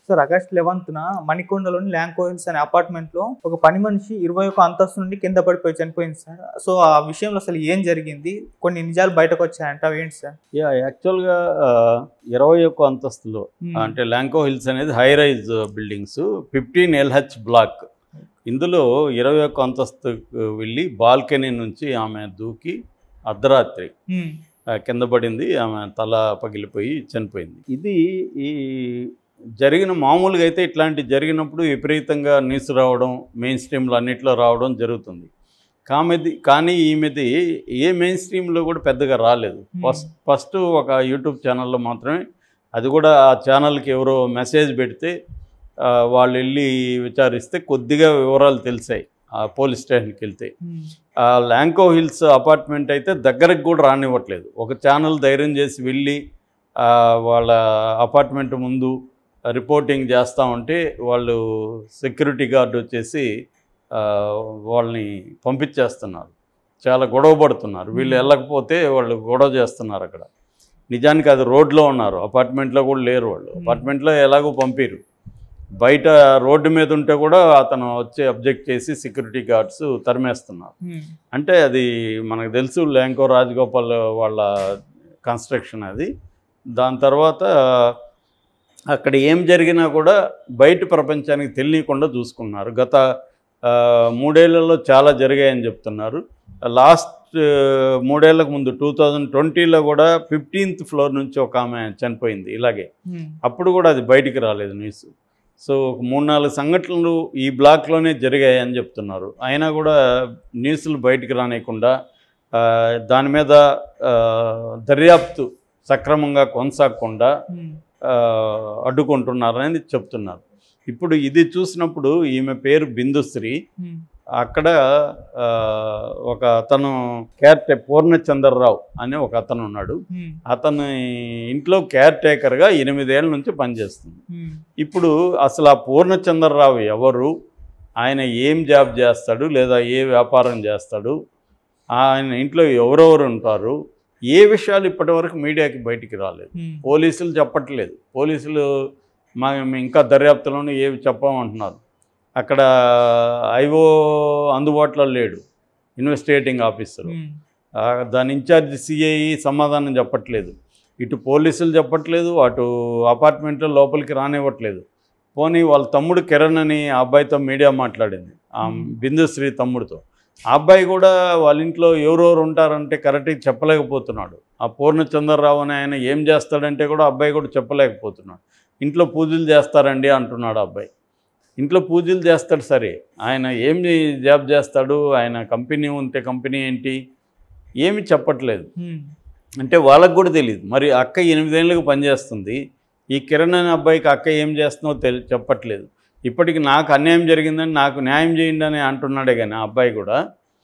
Sir August లెవెన్త్న మణికొండలోని Lanco Hills అనే అపార్ట్మెంట్ లో ఒక పని మనిషి ఇరవై ఒక అంతస్తు నుండి కింద పడిపోయి చనిపోయింది సార్ సో ఆ విషయంలో అసలు ఏం జరిగింది కొన్ని నిజాలు బయటకు వచ్చాయంట అవి ఏంటి సార్ యా యాక్చువల్గా ఇరవై ఒక్క అంతస్తులో అంటే ల్యాంకో హిల్స్ అనేది high rise buildings fifteen L H block ఇందులో ఇరవై ఒక్క అంతస్తు వెళ్ళి బాల్కనీ నుంచి ఆమె దూకి అర్ధరాత్రి ఉమ్, ఆ, కింద పడింది ఆమె తల పగిలిపోయి చనిపోయింది ఇది ఈ జరిగిన మామూలుగా అయితే ఇట్లాంటి జరిగినప్పుడు విపరీతంగా న్యూస్ రావడం మెయిన్ స్ట్రీమ్లో అన్నిట్లో రావడం జరుగుతుంది కామెది కానీ ఈమెది ఏ మెయిన్ స్ట్రీమ్లో కూడా పెద్దగా రాలేదు ఫస్ట్ ఫస్ట్ ఒక యూట్యూబ్ ఛానల్లో మాత్రమే అది కూడా ఆ ఛానల్కి ఎవరో మెసేజ్ పెడితే ఆ, వాళ్ళు వెళ్ళి విచారిస్తే కొద్దిగా వివరాలు తెలిసాయి ఆ పోలీస్ స్టేషన్కి వెళ్తే ఉమ్, ఆ ల్యాంకో హిల్స్ అపార్ట్మెంట్ అయితే దగ్గరకు కూడా రానివ్వట్లేదు ఒక ఛానల్ ధైర్యం చేసి వెళ్ళి ఆ, వాళ్ళ అపార్ట్మెంట్ ముందు రిపోర్టింగ్ చేస్తూ ఉంటే వాళ్ళు సెక్యూరిటీ గార్డు వచ్చేసి ఆ, వాళ్ళని పంపించేస్తున్నారు చాలా గొడవ పడుతున్నారు వీళ్ళు వెళ్ళకపోతే వాళ్ళు గొడవ చేస్తున్నారు అక్కడ నిజానికి అది రోడ్లో ఉన్నారు అపార్ట్మెంట్లో కూడా లేరు వాళ్ళు అపార్ట్మెంట్లో ఎలాగో పంపిరు బయట రోడ్డు మీద ఉంటే కూడా అతను వచ్చి అబ్జెక్ట్ చేసి సెక్యూరిటీ గార్డ్స్ తరిమేస్తున్నారు ఉమ్, అంటే అది మనకు తెలుసు ల్యాంకో రాజగోపాల్ వాళ్ళ కన్స్ట్రక్షన్ అది దాని తర్వాత అక్కడ ఏం జరిగినా కూడా బయట ప్రపంచానికి తెలియకుండా చూసుకున్నారు గత ఆ, మూడేళ్లలో చాలా జరిగాయని చెప్తున్నారు లాస్ట్ మూడేళ్లకు ముందు టూ థౌజండ్ ట్వంటీలో కూడా ఫిఫ్టీన్త్ ఫ్లోర్ నుంచి ఒక ఆమె చనిపోయింది ఇలాగే ఉమ్, అప్పుడు కూడా అది బయటికి రాలేదు న్యూస్ సో ఒక మూడు నాలుగు సంఘటనలు ఈ బ్లాక్లోనే జరిగాయని చెప్తున్నారు అయినా కూడా న్యూస్లు బయటికి రానియకుండా ఆ, దాని మీద ఆ, దర్యాప్తు సక్రమంగా కొనసాగకుండా ఉమ్, ఆ, అడ్డుకుంటున్నారని చెప్తున్నారు ఇప్పుడు ఇది చూసినప్పుడు ఈమె పేరు బిందుశ్రీ ఉమ్, అక్కడ ఆ, ఒక అతను క్యార్ పూర్ణచంద్రరావు అనే ఒక అతను ఉన్నాడు ఉమ్, అతని ఇంట్లో కేర్ టేకర్గా ఎనిమిదేళ్ల నుంచి పనిచేస్తుంది ఉమ్, ఇప్పుడు అసలు ఆ పూర్ణచంద్రరావు ఎవరు ఆయన ఏం జాబ్ చేస్తాడు లేదా ఏ వ్యాపారం చేస్తాడు ఆయన ఇంట్లో ఎవరెవరు ఉంటారు ఏ విషయాలు ఇప్పటివరకు మీడియాకి బయటికి రాలేదు ఉమ్, పోలీసులు చెప్పట్లేదు పోలీసులు మా మేము ఇంకా దర్యాప్తులోనే ఏవి చెప్పమంటున్నారు అక్కడ ఐఓ అందుబాటులో లేడు ఇన్వెస్టిగేటింగ్ ఆఫీసర్ ఉమ్, ఆ, దాని ఇన్ఛార్జ్ సిఐ సమాధానం చెప్పట్లేదు ఇటు పోలీసులు చెప్పట్లేదు అటు అపార్ట్మెంట్లో లోపలికి రానివ్వట్లేదు పోనీ వాళ్ళ తమ్ముడు కిరణ్ అని ఆ అబ్బాయితో మీడియా మాట్లాడింది ఆ బిందుశ్రీ తమ్ముడితో ఆ అబ్బాయి కూడా వాళ్ళ ఇంట్లో ఎవరెవరు ఉంటారంటే కరెక్ట్గా చెప్పలేకపోతున్నాడు ఆ పూర్ణచంద్రరావు అని ఆయన ఏం చేస్తాడంటే కూడా అబ్బాయి కూడా చెప్పలేకపోతున్నాడు ఇంట్లో పూజలు చేస్తారండి అంటున్నాడు ఆ అబ్బాయి ఇంట్లో పూజలు చేస్తాడు సరే ఆయన ఏం జాబ్ చేస్తాడు ఆయన కంపెనీ ఉంటే కంపెనీ ఏంటి ఏమి చెప్పట్లేదు ఉమ్, అంటే వాళ్ళకు కూడా తెలియదు మరి అక్క ఎనిమిదేళ్ళకి పనిచేస్తుంది ఈ కిరణ్ అనే అబ్బాయికి అక్క ఏం చేస్తుందో తెలి చెప్పట్లేదు ఇప్పటికి నాకు అన్యాయం జరిగిందని నాకు న్యాయం చేయండి అని అంటున్నాడే కానీ ఆ అబ్బాయి కూడా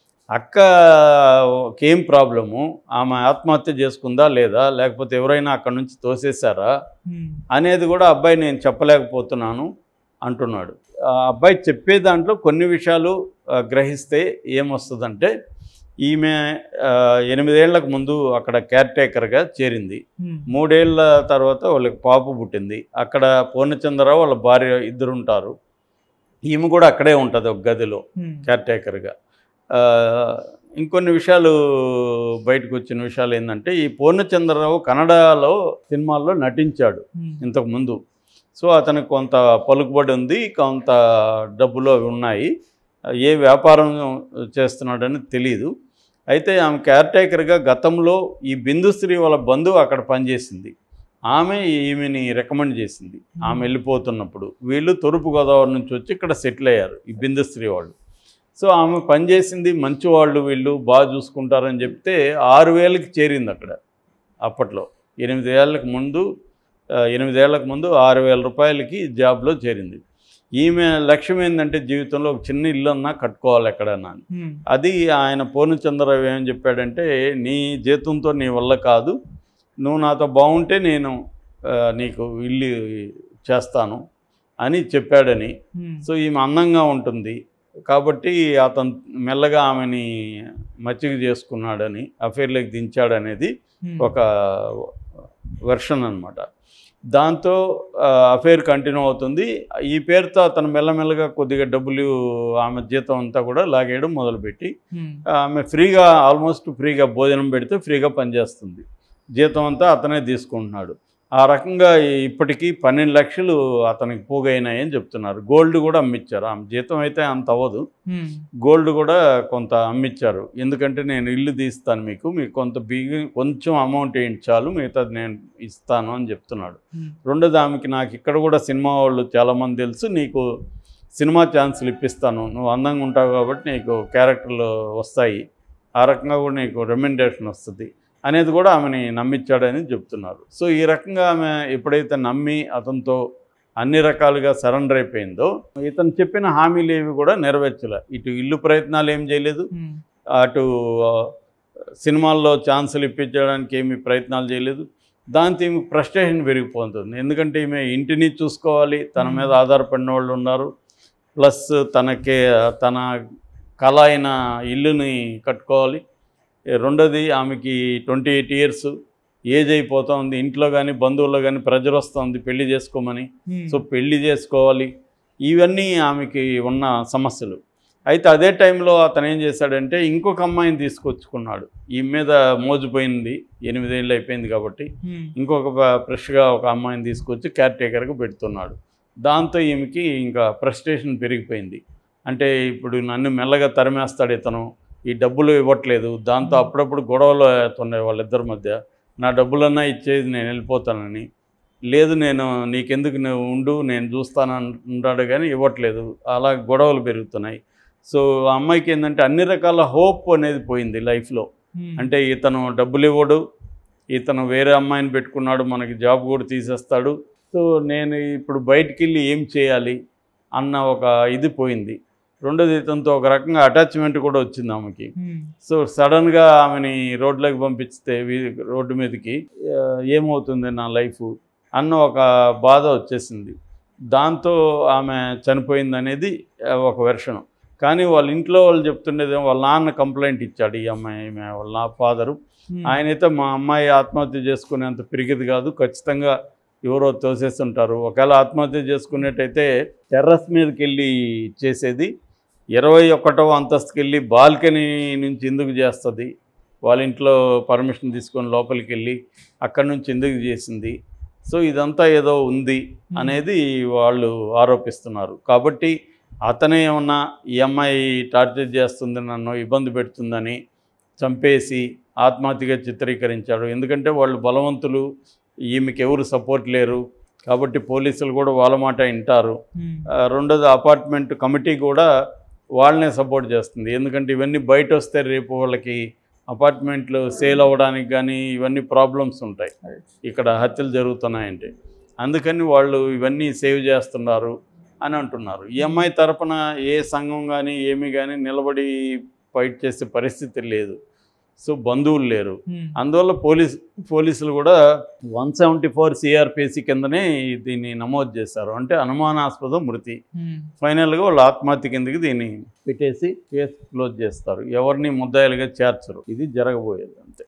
అక్కకి ఏం ప్రాబ్లము ఆమె ఆత్మహత్య చేసుకుందా లేదా లేకపోతే ఎవరైనా అక్కడ నుంచి తోసేశారా ఉమ్, అనేది కూడా అబ్బాయి నేను చెప్పలేకపోతున్నాను అంటున్నాడు ఆ అబ్బాయి చెప్పే దాంట్లో కొన్ని విషయాలు ఆ, గ్రహిస్తే ఏమొస్తుందంటే ఈమె ఆ, ఎనిమిదేళ్లకు ముందు అక్కడ కేర్ టేకర్గా చేరింది ఉమ్, మూడేళ్ల తర్వాత వాళ్ళకి పాప పుట్టింది అక్కడ పూర్ణచంద్రరావు వాళ్ళ భార్య ఇద్దరు ఉంటారు ఈమె కూడా అక్కడే ఉంటుంది ఒక గదిలో ఉమ్, కేర్ టేకర్గా ఆ, ఇంకొన్ని విషయాలు బయటకు వచ్చిన విషయాలు ఏంటంటే ఈ పూర్ణచంద్రరావు కన్నడలో సినిమాల్లో నటించాడు ఉమ్, ఇంతకు ముందు సో అతనికి కొంత పలుకుబడి ఉంది కొంత డబ్బులు అవి ఉన్నాయి ఏ వ్యాపారం చేస్తున్నాడని తెలియదు అయితే ఆమె కేర్ టేకర్గా గతంలో ఈ బిందుశ్రీ వాళ్ళ బంధువు అక్కడ పనిచేసింది ఆమె ఈమెని రికమెండ్ చేసింది ఆమె వెళ్ళిపోతున్నప్పుడు వీళ్ళు తూర్పుగోదావరి నుంచి వచ్చి ఇక్కడ సెటిల్ అయ్యారు ఈ బిందుశ్రీ వాళ్ళు సో ఆమె పనిచేసింది మంచి వాళ్ళు వీళ్ళు బాగా చూసుకుంటారని చెప్తే ఆరు వేలకి చేరింది అక్కడ అప్పట్లో ఎనిమిది ఏళ్ళకి ముందు ఆ, ఎనిమిదేళ్లకు ముందు ఆరు వేల రూపాయలకి జాబ్లో చేరింది ఈమె లక్ష్యం ఏంటంటే జీవితంలో ఒక చిన్న ఇల్లు అన్నా కట్టుకోవాలి ఎక్కడన్నా అని. ఉమ్, అది ఆయన పూర్ణచంద్రరావు ఏం చెప్పాడంటే నీ జీతంతో నీ వల్ల కాదు నువ్వు నాతో బాగుంటే నేను ఆ, నీకు ఇల్లు చేస్తాను అని చెప్పాడని ఉమ్, సో ఈమె అందంగా ఉంటుంది కాబట్టి అతను మెల్లగా ఆమెని మచ్చిక చేసుకున్నాడని అఫేర్లోకి దించాడనేది ఉమ్, ఒక వెర్షన్ అనమాట దాంతో అఫేర్ కంటిన్యూ అవుతుంది ఈ పేరుతో అతను మెల్లమెల్లగా కొద్దిగా డబ్బులు ఆమె జీతం అంతా కూడా లాగేయడం మొదలుపెట్టి ఉమ్, ఆమె ఫ్రీగా ఆల్మోస్ట్ ఫ్రీగా భోజనం పెడితే ఫ్రీగా పనిచేస్తుంది జీతం అంతా అతనే తీసుకుంటున్నాడు ఆ రకంగా ఇప్పటికీ పన్నెండు లక్షలు అతనికి పోగైనాయని చెప్తున్నారు గోల్డ్ కూడా అమ్మిచ్చారు ఆమె జీతం అయితే అంత అవ్వదు ఉమ్, గోల్డ్ కూడా కొంత అమ్మిచ్చారు ఎందుకంటే నేను ఇల్లు తీస్తాను మీకు మీకు కొంత బిగి కొంచెం అమౌంట్ ఏంటి చాలు మిగతాది నేను ఇస్తాను అని చెప్తున్నాడు ఉమ్, రెండోది ఆమెకి నాకు ఇక్కడ కూడా సినిమా వాళ్ళు చాలామంది తెలుసు నీకు సినిమా ఛాన్సులు ఇప్పిస్తాను నువ్వు అందంగా ఉంటావు కాబట్టి నీకు క్యారెక్టర్లు వస్తాయి ఆ రకంగా కూడా నీకు రెమ్యునరేషన్ వస్తుంది అనేది కూడా ఆమెని నమ్మించాడని చెప్తున్నారు సో ఈ రకంగా ఆమె ఎప్పుడైతే నమ్మి అతనితో అన్ని రకాలుగా సరెండర్ అయిపోయిందో ఇతను చెప్పిన హామీలు ఏవి కూడా నెరవేర్చలే ఇటు ఇల్లు ప్రయత్నాలు ఏం చేయలేదు ఉమ్, అటు ఆ, సినిమాల్లో ఛాన్సులు ఇప్పించడానికి ఏమి ప్రయత్నాలు చేయలేదు దాంతో ఈమె ఫ్రస్ట్రేషన్ పెరిగిపోతుంది ఎందుకంటే ఈమె ఇంటిని చూసుకోవాలి తన మీద ఆధారపడిన వాళ్ళు ఉన్నారు ప్లస్ తనకే తన కళ అయిన ఇల్లుని కట్టుకోవాలి ఏ రెండోది ఆమెకి ట్వంటీ ఎయిట్ ఇయర్స్ ఏజ్ అయిపోతుంది ఇంట్లో కానీ బంధువుల్లో కానీ ప్రెజర్ వస్తుంది పెళ్లి చేసుకోమని ఉమ్, సో పెళ్లి చేసుకోవాలి ఇవన్నీ ఆమెకి ఉన్న సమస్యలు అయితే అదే టైంలో అతను ఏం చేశాడంటే ఇంకొక అమ్మాయిని తీసుకొచ్చుకున్నాడు ఈ మీద మోజుపోయింది ఎనిమిదేళ్ళు అయిపోయింది కాబట్టి ఉమ్, ఇంకొక ప- ఫ్రెష్గా ఒక అమ్మాయిని తీసుకొచ్చి కేర్ టేకర్గా పెడుతున్నాడు దాంతో ఈమెకి ఇంకా ఫ్రస్ట్రేషన్ పెరిగిపోయింది అంటే ఇప్పుడు నన్ను మెల్లగా తరిమేస్తాడు ఇతను ఈ డబ్బులు ఇవ్వట్లేదు దాంతో అప్పుడప్పుడు గొడవలు అవుతున్నాయి వాళ్ళిద్దరి మధ్య నా డబ్బులన్నా ఇచ్చేది నేను వెళ్ళిపోతానని లేదు నేను నీకెందుకు నువ్వు ఉండు నేను చూస్తాను అంటాడు కానీ ఇవ్వట్లేదు అలా గొడవలు పెరుగుతున్నాయి సో ఆ అమ్మాయికి ఏంటంటే అన్ని రకాల హోప్ అనేది పోయింది లైఫ్లో ఉమ్, అంటే ఇతను డబ్బులు ఇవ్వడు ఇతను వేరే అమ్మాయిని పెట్టుకున్నాడు మనకి జాబ్ కూడా తీసేస్తాడు సో నేను ఇప్పుడు బయటికి వెళ్ళి ఏం చేయాలి అన్న ఒక ఇది పోయింది రెండోది ఇతనితో ఒక రకంగా అటాచ్మెంట్ కూడా వచ్చింది ఆమెకి ఉమ్, సో సడన్గా ఆమెని రోడ్లోకి పంపిస్తే వీ- రోడ్డు మీదకి ఆ, ఏమవుతుంది నా లైఫ్ అన్న ఒక బాధ వచ్చేసింది దాంతో ఆమె చనిపోయింది అనేది ఆ, ఒక వెర్షను కానీ వాళ్ళ ఇంట్లో వాళ్ళు చెప్తుండేది వాళ్ళ నాన్న కంప్లైంట్ ఇచ్చాడు ఈ అమ్మాయి ఈమె వాళ్ళ నా ఫాదరు ఉమ్, ఆయనైతే మా అమ్మాయి ఆత్మహత్య చేసుకునేంత పిరిగిది కాదు ఖచ్చితంగా ఎవరో తోసేస్తుంటారు ఒకవేళ ఆత్మహత్య చేసుకునేటైతే టెర్రస్ మీదకి వెళ్ళి చేసేది ఇరవై ఒకటవ అంతస్తుకి వెళ్ళి బాల్కనీ నుంచి ఎందుకు చేస్తుంది వాళ్ళ ఇంట్లో పర్మిషన్ తీసుకొని లోపలికి వెళ్ళి అక్కడి నుంచి ఎందుకు చేసింది సో ఇదంతా ఏదో ఉంది అనేది వాళ్ళు ఆరోపిస్తున్నారు కాబట్టి అతనే ఏమన్నా ఈ అమ్మాయి టార్చర్ చేస్తుంది నన్ను ఇబ్బంది పెడుతుందని చంపేసి ఆత్మహత్యగా చిత్రీకరించాడు ఎందుకంటే వాళ్ళు బలవంతులు ఈమెకి ఎవరు సపోర్ట్ లేరు కాబట్టి పోలీసులు కూడా వాళ్ళ మాట వింటారు ఉమ్, ఆ, రెండోది అపార్ట్మెంట్ కమిటీ కూడా వాళ్ళనే సపోర్ట్ చేస్తుంది ఎందుకంటే ఇవన్నీ బయట వస్తే రేపు వాళ్ళకి అపార్ట్మెంట్లు సేల్ అవ్వడానికి కానీ ఇవన్నీ ప్రాబ్లమ్స్ ఉంటాయి right. ఇక్కడ హత్యలు జరుగుతున్నాయంటే అందుకని వాళ్ళు ఇవన్నీ సేవ్ చేస్తున్నారు అని అంటున్నారు ఈ అమ్మాయి తరపున ఏ సంఘం కానీ ఏమి కానీ నిలబడి ఫైట్ చేసే పరిస్థితి లేదు సో బంధువులు లేరు ఉమ్, అందువల్ల పోలీస్ పోలీసులు కూడా వన్ సెవెంటీ ఫోర్ సిఆర్పిసి కిందనే దీన్ని నమోదు చేశారు అంటే అనుమానాస్పద మృతి ఉమ్, ఫైనల్గా వాళ్ళు ఆత్మహత్య కిందకి దీన్ని పెట్టేసి కేసు క్లోజ్ చేస్తారు ఎవరిని ముద్దాయిలుగా చేర్చరు ఇది జరగబోయేది అంతే